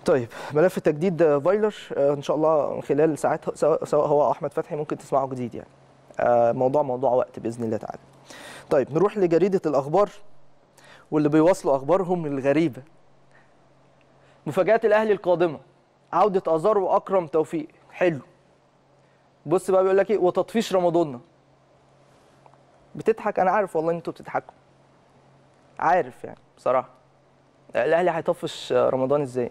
طيب ملف تجديد فايلر آه، ان شاء الله خلال ساعات سواء سواء هو أو احمد فتحي ممكن تسمعوا جديد يعني آه، موضوع موضوع وقت باذن الله تعالى طيب نروح لجريده الاخبار واللي بيواصلوا اخبارهم الغريبه مفاجات الاهلي القادمه عوده ازار واكرم توفيق حلو بص بقى بيقول لك ايه وتطفيش رمضاننا بتضحك انا عارف والله ان انتوا بتضحكوا عارف يعني بصراحه الاهلي هيطفش رمضان ازاي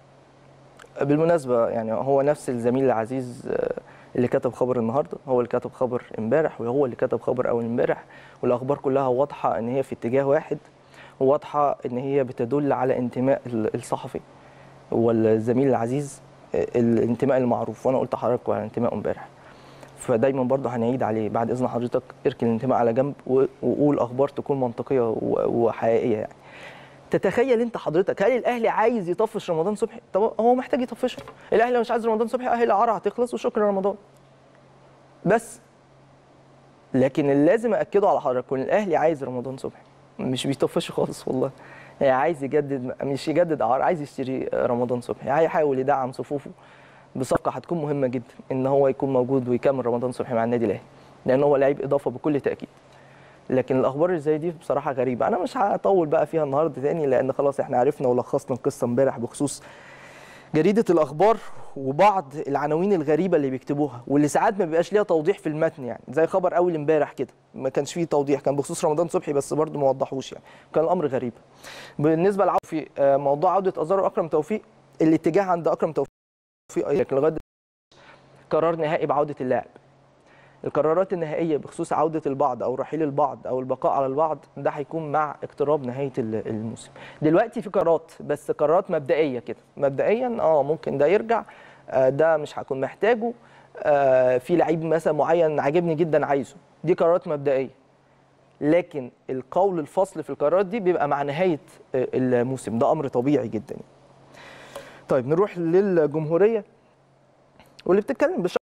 بالمناسبه يعني هو نفس الزميل العزيز آه، اللي كتب خبر النهارده هو اللي كتب خبر امبارح وهو اللي كتب خبر اول امبارح والاخبار كلها واضحه ان هي في اتجاه واحد وواضحه ان هي بتدل على انتماء ال- الصحفي والزميل العزيز آه، الانتماء المعروف وانا قلت لحضراتكم على انتمائه امبارح فدايما برضه هنعيد عليه بعد اذن حضرتك اركن الانتماء على جنب و- وقول اخبار تكون منطقيه و- وحقيقيه يعني تتخيل انت حضرتك هل الاهلي عايز يطفش رمضان صبحي طب هو محتاج يطفشه الاهلي لو مش عايز رمضان صبحي اهي العاره هتخلص وشكرا رمضان بس لكن اللي لازم اكده على حضرتك ان الاهلي عايز رمضان صبحي مش بيطفشه خالص والله يعني عايز يجدد مش يجدد عار عايز يشتري رمضان صبحي هيحاول يدعم صفوفه بصفقه هتكون مهمه جدا ان هو يكون موجود ويكمل رمضان صبحي مع النادي الاهلي لان هو لعيب اضافه بكل تاكيد لكن الاخبار اللي زي دي بصراحه غريبه انا مش هطول بقى فيها النهارده تاني لان خلاص احنا عرفنا ولخصنا القصه امبارح بخصوص جريده الاخبار وبعض العناوين الغريبه اللي بيكتبوها واللي ساعات ما بيبقاش ليها توضيح في المتن يعني زي خبر اول امبارح كده ما كانش فيه توضيح كان بخصوص رمضان صبحي بس برضه ما وضحوش يعني كان الامر غريب بالنسبه لعوفي آه، موضوع عوده ازار واكرم توفيق الاتجاه عند اكرم توفيق أيضاً، لكن لغايه دلوقتي قرار نهائي بعوده اللاعب القرارات النهائيه بخصوص عوده البعض او رحيل البعض او البقاء على البعض ده هيكون مع اقتراب نهايه ال- الموسم دلوقتي في قرارات بس قرارات مبدئيه كده مبدئيا اه ممكن ده يرجع آه، ده مش هكون محتاجه آه، في لعيب مثلا معين عاجبني جدا عايزه دي قرارات مبدئيه لكن القول الفصل في القرارات دي بيبقى مع نهايه آه، الموسم ده امر طبيعي جدا طيب نروح للجمهوريه واللي بتتكلم بش